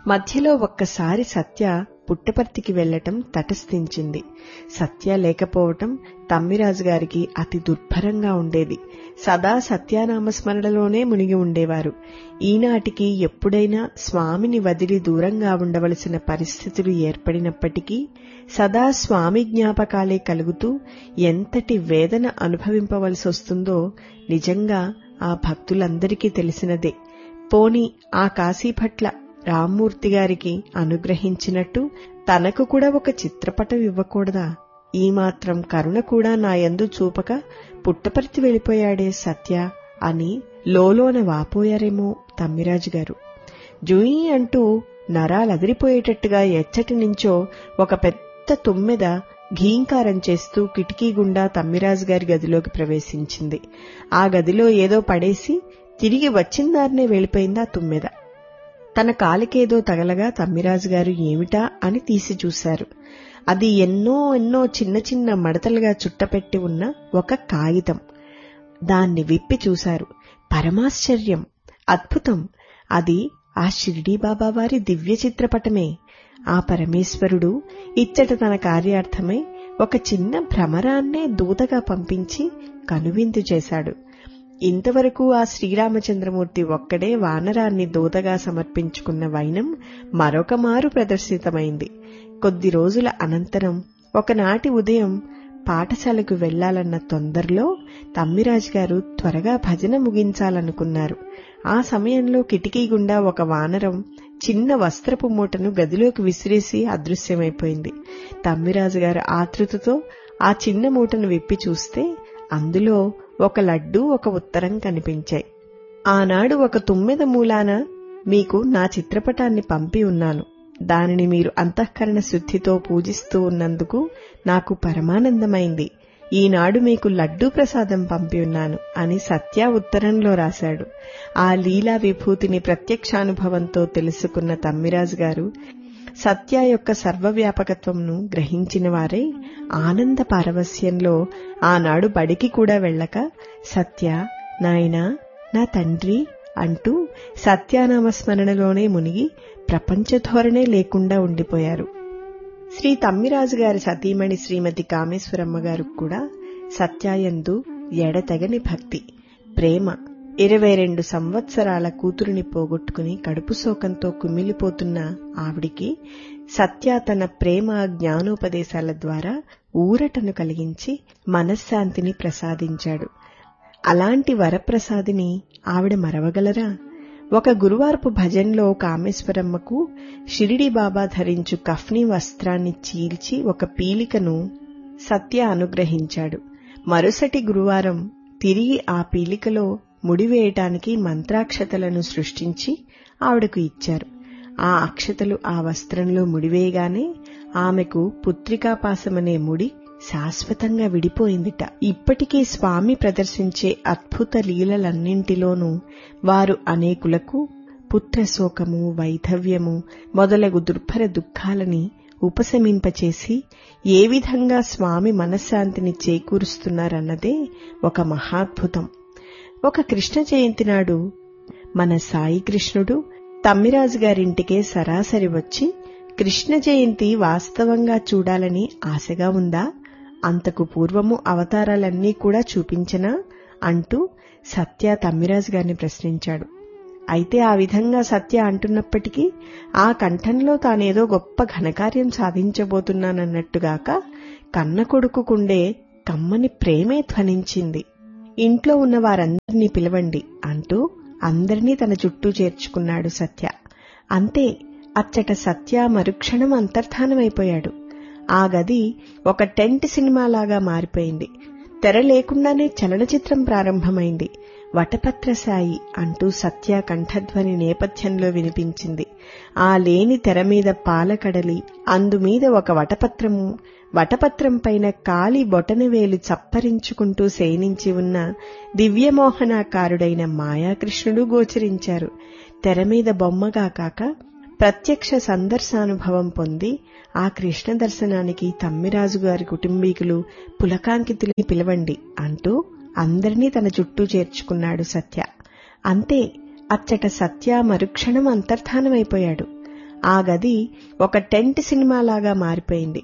మధ్యలో ఒక్కసారి సత్య పుట్టపర్తికి వెళ్లటం తటస్థించింది సత్య లేకపోవటం తమ్మిరాజు గారికి అతి దుర్భరంగా ఉండేది సదా సత్యానామస్మరణలోనే మునిగి ఉండేవారు ఈనాటికి ఎప్పుడైనా స్వామిని వదిలి దూరంగా ఉండవలసిన పరిస్థితులు ఏర్పడినప్పటికీ సదా స్వామి జ్ఞాపకాలే కలుగుతూ ఎంతటి వేదన అనుభవింపవలసి వస్తుందో నిజంగా ఆ భక్తులందరికీ తెలిసినదే పోని ఆ కాశీభట్ల రామ్మూర్తి గారికి అనుగ్రహించినట్టు తనకు కూడా ఒక చిత్రపటం ఇవ్వకూడదా ఈ మాత్రం కరుణ కూడా నా యందు చూపక పుట్టపర్తి వెళ్ళిపోయాడే సత్య అని లోలోన వాపోయారేమో తమ్మిరాజు గారు జూయి అంటూ నరాలదిరిపోయేటట్టుగా ఎచ్చటి నుంచో ఒక పెద్ద తుమ్మెద ఘీంకారం చేస్తూ కిటికీ గుండా తమ్మిరాజు గారి గదిలోకి ప్రవేశించింది ఆ గదిలో ఏదో పడేసి తిరిగి వచ్చిందారనే వెళ్ళిపోయింది ఆ తుమ్మెద తన కాలికేదో తగలగా తమ్మిరాజు గారు ఏమిటా అని తీసి చూశారు అది ఎన్నో ఎన్నో చిన్న చిన్న మడతలుగా చుట్టపెట్టి ఉన్న ఒక కాగితం దాన్ని విప్పి చూశారు పరమాశ్చర్యం అద్భుతం అది ఆ షిరిడీ బాబా వారి దివ్య చిత్రపటమే ఆ పరమేశ్వరుడు ఇచ్చట తన కార్యార్థమై ఒక చిన్న భ్రమరాన్నే దూతగా పంపించి కనువిందు చేశాడు ఇంతవరకు ఆ శ్రీరామచంద్రమూర్తి ఒక్కడే వానరాన్ని దూతగా సమర్పించుకున్న వైనం మరొక మారు ప్రదర్శితమైంది కొద్ది రోజుల అనంతరం ఒకనాటి ఉదయం పాఠశాలకు వెళ్లాలన్న తొందరలో తమ్మిరాజు గారు త్వరగా భజన ముగించాలనుకున్నారు ఆ సమయంలో కిటికీ గుండా ఒక వానరం చిన్న వస్త్రపు మూటను గదిలోకి విసిరేసి అదృశ్యమైపోయింది తమ్మిరాజు గారు ఆతృతతో ఆ చిన్న మూటను విప్పి చూస్తే అందులో ఒక లడ్డు ఒక ఉత్తరం కనిపించాయి ఆనాడు ఒక తుమ్మెద మూలాన మీకు నా చిత్రపటాన్ని పంపి ఉన్నాను దానిని మీరు అంతఃకరణ శుద్ధితో పూజిస్తూ ఉన్నందుకు నాకు పరమానందమైంది ఈనాడు మీకు లడ్డూ ప్రసాదం పంపి ఉన్నాను అని సత్య ఉత్తరంలో రాశాడు ఆ లీలా విభూతిని ప్రత్యక్షానుభవంతో తెలుసుకున్న తమ్మిరాజు గారు సత్య యొక్క సర్వవ్యాపకత్వంను గ్రహించిన వారే ఆనంద పారవస్యంలో ఆనాడు బడికి కూడా వెళ్ళక సత్య నాయనా నా తండ్రి అంటూ సత్యానామస్మరణలోనే మునిగి ప్రపంచ ధోరణే లేకుండా ఉండిపోయారు శ్రీ తమ్మిరాజు గారి సతీమణి శ్రీమతి కామేశ్వరమ్మ గారు కూడా సత్యాయందు ఎడతెగని భక్తి ప్రేమ ఇరవై రెండు సంవత్సరాల కూతురుని పోగొట్టుకుని కడుపు శోకంతో కుమిలిపోతున్న ఆవిడికి సత్య తన ప్రేమ జ్ఞానోపదేశాల ద్వారా ఊరటను కలిగించి మనశ్శాంతిని ప్రసాదించాడు అలాంటి వరప్రసాదిని ఆవిడ మరవగలరా ఒక గురువారపు భజన్లో కామేశ్వరమ్మకు షిరిడి బాబా ధరించు కఫ్ని వస్త్రాన్ని చీల్చి ఒక పీలికను సత్య అనుగ్రహించాడు మరుసటి గురువారం తిరిగి ఆ పీలికలో ముడివేయటానికి మంత్రాక్షతలను సృష్టించి ఆవిడకు ఇచ్చారు ఆ అక్షతలు ఆ వస్త్రంలో ముడివేయగానే ఆమెకు పుత్రికాపాసమనే ముడి శాశ్వతంగా విడిపోయిందిట ఇప్పటికీ స్వామి ప్రదర్శించే అద్భుత లీలలన్నింటిలోనూ వారు అనేకులకు పుత్రశోకము వైధవ్యము మొదలగు దుర్భర దుఃఖాలని ఉపశమింపచేసి ఏ విధంగా స్వామి మనశ్శాంతిని చేకూరుస్తున్నారన్నదే ఒక మహాద్భుతం ఒక కృష్ణ జయంతి నాడు మన సాయి కృష్ణుడు తమ్మిరాజు గారింటికే సరాసరి వచ్చి కృష్ణ జయంతి వాస్తవంగా చూడాలని ఆశగా ఉందా అంతకు పూర్వము అవతారాలన్నీ కూడా చూపించనా అంటూ సత్య తమ్మిరాజు గారిని ప్రశ్నించాడు అయితే ఆ విధంగా సత్య అంటున్నప్పటికీ ఆ కంఠంలో తానేదో గొప్ప ఘనకార్యం సాధించబోతున్నానన్నట్టుగాక కన్న కొడుకుకుండే కమ్మని ప్రేమే ధ్వనించింది ఇంట్లో ఉన్న వారందరినీ పిలవండి అంటూ అందరినీ తన చుట్టూ చేర్చుకున్నాడు సత్య అంతే అచ్చట సత్య మరుక్షణం అంతర్ధానమైపోయాడు ఆ గది ఒక టెంట్ సినిమాలాగా మారిపోయింది తెర లేకుండానే చలనచిత్రం ప్రారంభమైంది వటపత్రసాయి అంటూ సత్య కంఠధ్వని నేపథ్యంలో వినిపించింది ఆ లేని తెర మీద పాలకడలి అందుమీద ఒక వటపత్రము వటపత్రం పైన కాలి బొటనవేలు చప్పరించుకుంటూ శయనించి ఉన్న దివ్యమోహనాకారుడైన మాయాకృష్ణుడు గోచరించారు తెర మీద బొమ్మగా కాక ప్రత్యక్ష సందర్శానుభవం పొంది ఆ కృష్ణ దర్శనానికి తమ్మిరాజు గారి కుటుంబీకులు పులకాంకితుల్ని పిలవండి అంటూ అందరినీ తన చుట్టూ చేర్చుకున్నాడు సత్య అంతే అచ్చట సత్య మరుక్షణం అంతర్ధానమైపోయాడు ఆ గది ఒక టెంట్ సినిమాలాగా మారిపోయింది